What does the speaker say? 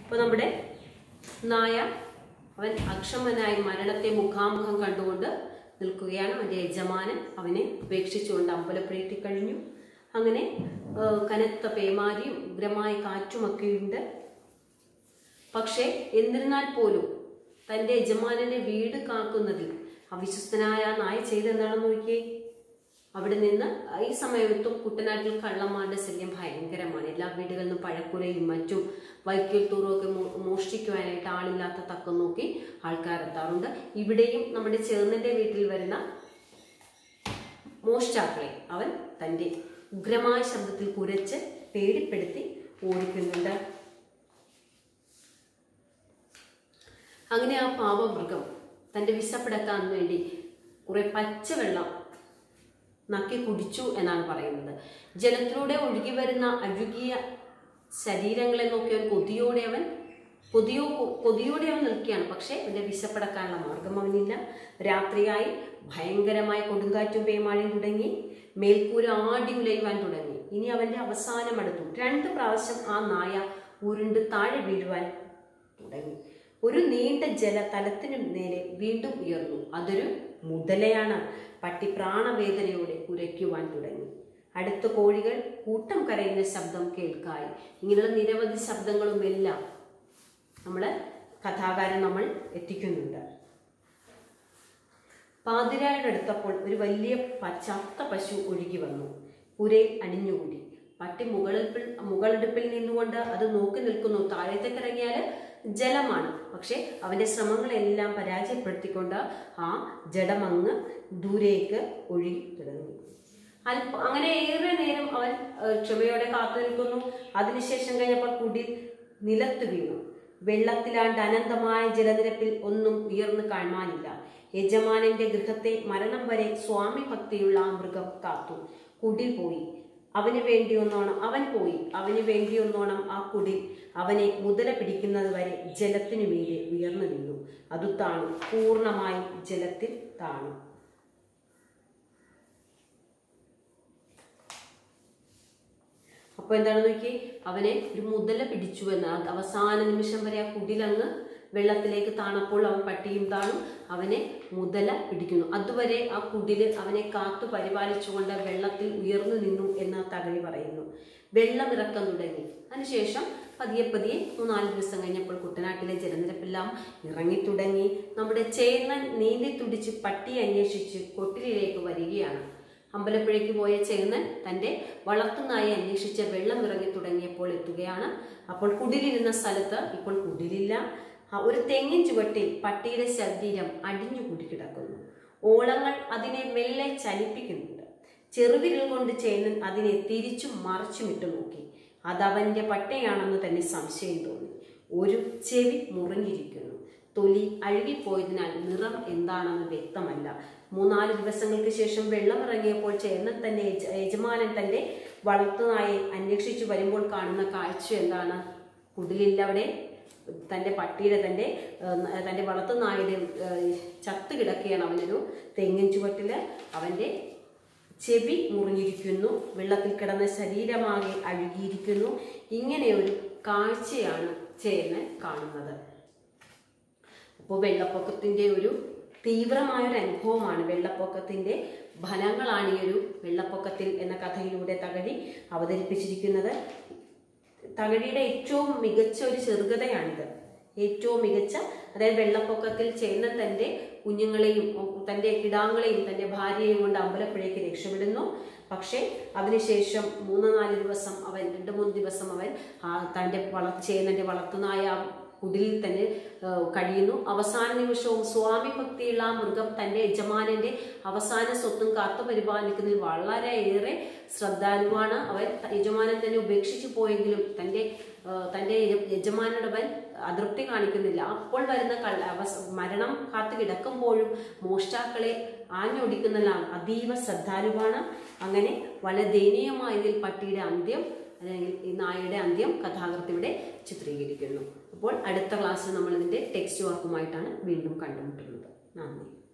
അപ്പോൾ നമ്മുടെ നായ അവൻ അക്ഷമനായി മരണത്തെ മുഖാമുഖം കണ്ടുകൊണ്ട് നിൽക്കുകയാണ് അവൻ്റെ യജമാനൻ അവനെ ഉപേക്ഷിച്ചുകൊണ്ട് അമ്പലപ്പുഴയ്ക്ക് കഴിഞ്ഞു അങ്ങനെ ആ, കനത്ത പേമാരിയും ഉഗ്രമായ കാറ്റുമൊക്കെയുണ്ട് പക്ഷേ എന്നിരുന്നാൽ പോലും തൻ്റെ യജമാനന്റെ വീട് കാക്കുന്നതിൽ അവിശ്വസ്തനായ ആ നായ ചെയ്തെന്താണെന്ന് നോക്കിയേ അവിടെ നിന്ന് ഈ സമയത്തും കുട്ടനാട്ടിൽ കള്ളന്മാരുടെ ശല്യം ഭയങ്കരമാണ് എല്ലാ വീടുകളിൽ നിന്നും പഴക്കുലയും മറ്റും വൈക്കൽ തൂറും ഒക്കെ മോ- മോഷ്ടിക്കുവാനായിട്ട് ആളില്ലാത്ത തക്കം നോക്കി ആൾക്കാർ എത്താറുണ്ട് ഇവിടെയും നമ്മുടെ ചേർന്നന്റെ വീട്ടിൽ വരുന്ന മോഷ്ടാക്കളെ അവൻ തൻ്റെ ഉഗ്രമായ ശബ്ദത്തിൽ കുരച്ച് പേടിപ്പെടുത്തി ഓടിക്കുന്നുണ്ട് അങ്ങനെ ആ പാവമൃഗം തൻ്റെ വിശപ്പടക്കാൻ വേണ്ടി കുറെ പച്ചവെള്ളം നക്കി കുടിച്ചു എന്നാണ് പറയുന്നത് ജലത്തിലൂടെ ഒഴുകി വരുന്ന അഴുകിയ ശരീരങ്ങളെ നോക്കി അവൻ കൊതിയോടെ അവൻ കൊതിയോ കൊതിയോടെ അവൻ നിൽക്കുകയാണ് പക്ഷേ അവൻ്റെ വിശപ്പടക്കാനുള്ള മാർഗം അവനില്ല രാത്രിയായി ഭയങ്കരമായ കൊടുങ്കാറ്റും പേമാഴയും തുടങ്ങി മേൽക്കൂര ആടി ഉലയുവാൻ തുടങ്ങി ഇനി അവൻ്റെ അവസാനം അടുത്തു രണ്ട് പ്രാവശ്യം ആ നായ ഉരുണ്ട് താഴെ വീഴുവാൻ തുടങ്ങി ഒരു നീണ്ട ജല തലത്തിനു നേരെ വീണ്ടും ഉയർന്നു അതൊരു മുതലയാണ് പട്ടി പ്രാണവേദനയോടെ കുരയ്ക്കുവാൻ തുടങ്ങി അടുത്ത കോഴികൾ കൂട്ടം കരയുന്ന ശബ്ദം കേൾക്കായി ഇങ്ങനെയുള്ള നിരവധി ശബ്ദങ്ങളും എല്ലാം നമ്മള് കഥാകാരൻ നമ്മൾ എത്തിക്കുന്നുണ്ട് പാതിരായുടെ അടുത്തപ്പോൾ ഒരു വലിയ പച്ചത്ത പശു ഒഴുകി വന്നു പുരയിൽ അണിഞ്ഞുകൂടി പട്ടി മുകളിൽ മുകളെടുപ്പിൽ നിന്നുകൊണ്ട് അത് നോക്കി നിൽക്കുന്നു താഴത്തേക്ക് ഇറങ്ങിയാൽ ജലമാണ് പക്ഷെ അവന്റെ ശ്രമങ്ങളെല്ലാം പരാജയപ്പെടുത്തിക്കൊണ്ട് ആ ജഡമങ്ങ് ദൂരേക്ക് ഒഴുകി തുടങ്ങി അല്പ അങ്ങനെ ഏറെ നേരം അവൻ ഏഹ്, ക്ഷമയോടെ കാത്തു നിൽക്കുന്നു അതിനുശേഷം കഴിഞ്ഞപ്പോൾ കുടി നിലത്ത് വീണു വെള്ളത്തിലാണ്ട് അനന്തമായ ജലനിരപ്പിൽ ഒന്നും ഉയർന്നു കാണാനില്ല യജമാനന്റെ ഗൃഹത്തെ മരണം വരെ സ്വാമി ഭക്തിയുള്ള ആ മൃഗം കാത്തു കുടിൽ പോയി അവന് വേണ്ടി ഒന്നോണം അവൻ പോയി അവന് വേണ്ടി ഒന്നോണം ആ കുടിൽ അവനെ മുതല പിടിക്കുന്നത് വരെ ജലത്തിനു മീതെ ഉയർന്നു നിന്നു അത് താണു പൂർണ്ണമായി ജലത്തിൽ താണു അപ്പൊ എന്താണ് നോക്കി അവനെ ഒരു മുതല പിടിച്ചു എന്ന് അത് അവസാന നിമിഷം വരെ ആ കുടിലങ്ങ് വെള്ളത്തിലേക്ക് താണപ്പോൾ അവൻ പട്ടിയും താണു അവനെ മുതല പിടിക്കുന്നു അതുവരെ ആ കുടില് അവനെ കാത്തു പരിപാലിച്ചുകൊണ്ട് വെള്ളത്തിൽ ഉയർന്നു നിന്നു എന്ന് തകഴി പറയുന്നു വെള്ളം ഇറക്കം തുടങ്ങി അതിനുശേഷം പതിയെ പതിയെ മൂന്നാല് ദിവസം കഴിഞ്ഞപ്പോൾ കുട്ടനാട്ടിലെ ജലനിരപ്പെല്ലാം ഇറങ്ങിത്തുടങ്ങി നമ്മുടെ ചേന്നൻ നീന്തി തുടിച്ച് പട്ടിയെ അന്വേഷിച്ച് കൊട്ടിലേക്ക് വരികയാണ് അമ്പലപ്പുഴയ്ക്ക് പോയ ചേന്നൻ തന്റെ വളർത്തുനായെ അന്വേഷിച്ച് വെള്ളം ഇറങ്ങി തുടങ്ങിയപ്പോൾ എത്തുകയാണ് അപ്പോൾ കുടിലിരുന്ന സ്ഥലത്ത് ഇപ്പോൾ കുടിലില്ല ആ ഒരു തെങ്ങിൻ ചുവട്ടിൽ പട്ടിയുടെ ശരീരം അടിഞ്ഞുകൂടി കിടക്കുന്നു ഓളങ്ങൾ അതിനെ മെല്ലെ ചലിപ്പിക്കുന്നുണ്ട് ചെറുവിരൽ കൊണ്ട് ചേന്നൻ അതിനെ തിരിച്ചും മറിച്ചും ഇട്ട് നോക്കി അതവന്റെ പട്ടയാണെന്ന് തന്നെ സംശയം തോന്നി ഒരു ചെവി മുറിഞ്ഞിരിക്കുന്നു തൊലി അഴുകിപ്പോയതിനാൽ നിറം എന്താണെന്ന് വ്യക്തമല്ല മൂന്നാല് ദിവസങ്ങൾക്ക് ശേഷം വെള്ളം ഇറങ്ങിയപ്പോൾ ചേർന്നൻ തന്നെ യജ- യജമാനൻ തന്റെ വളർത്തുനായെ അന്വേഷിച്ചു വരുമ്പോൾ കാണുന്ന കാഴ്ച എന്താണ് കുടിലില്ല അവിടെ തന്റെ പട്ടിയുടെ തന്റെ ഏഹ്, തന്റെ വളർത്തുനായുടെ ഏഹ്, ചത്ത് കിടക്കുകയാണ് അവനൊരു തെങ്ങിൻ ചുവട്ടില് അവന്റെ ചെവി മുറിഞ്ഞിരിക്കുന്നു വെള്ളത്തിൽ കിടന്ന ശരീരമാകെ അഴുകിയിരിക്കുന്നു ഇങ്ങനെ ഒരു കാഴ്ചയാണ് ചേർന്ന് കാണുന്നത് അപ്പോൾ വെള്ളപ്പൊക്കത്തിന്റെ ഒരു തീവ്രമായ ഒരു അനുഭവമാണ് വെള്ളപ്പൊക്കത്തിന്റെ ഫലങ്ങളാണ് ഈ ഒരു വെള്ളപ്പൊക്കത്തിൽ എന്ന കഥയിലൂടെ തകഴി അവതരിപ്പിച്ചിരിക്കുന്നത് തകഴിയുടെ ഏറ്റവും മികച്ച ഒരു ചെറുകഥയാണിത് ഏറ്റവും മികച്ച അതായത് വെള്ളപ്പൊക്കത്തിൽ ചെയ്യുന്ന തന്റെ കുഞ്ഞുങ്ങളെയും ഉം, തന്റെ കിടാങ്ങളെയും തന്റെ ഭാര്യയെയും കൊണ്ട് അമ്പലപ്പുഴയ്ക്ക് രക്ഷപ്പെടുന്നു പക്ഷേ അതിനുശേഷം മൂന്ന് നാല് ദിവസം അവൻ രണ്ട് മൂന്ന് ദിവസം അവൻ ആ തന്റെ വള ചേന്നന്റെ വളർത്തുനായ ആ കുടിലിൽ തന്നെ ആ, കഴിയുന്നു അവസാന നിമിഷവും സ്വാമി ഭക്തിയുള്ള ആ മൃഗം തന്റെ യജമാനന്റെ അവസാന സ്വത്തും കാത്തു പരിപാലിക്കുന്നതിൽ വളരെയേറെ ശ്രദ്ധാലുവാണ് അവൻ ത- യജമാനൻ തന്നെ ഉപേക്ഷിച്ചു പോയെങ്കിലും തന്റെ ആ, തന്റെ യജ- യജമാനോട് അവൻ അതൃപ്തി കാണിക്കുന്നില്ല അപ്പോൾ വരുന്ന കള്ള അവസ മരണം കാത്തു കിടക്കുമ്പോഴും മോഷ്ടാക്കളെ ആഞ്ഞൊടിക്കുന്നതിലാണ് അതീവ ശ്രദ്ധാലുവാണ് അങ്ങനെ വളരെ ദയനീയമായതിൽ പട്ടിയുടെ അന്ത്യം അല്ലെങ്കിൽ ഈ നായയുടെ അന്ത്യം കഥാകൃത്ത് ഇവിടെ ചിത്രീകരിക്കുന്നു അപ്പോൾ അടുത്ത ക്ലാസ്സിൽ നമ്മൾ ഇതിന്റെ ടെക്സ്റ്റ് വർക്കുമായിട്ടാണ് വീണ്ടും കണ്ടുമുട്ടുന്നത് നന്ദി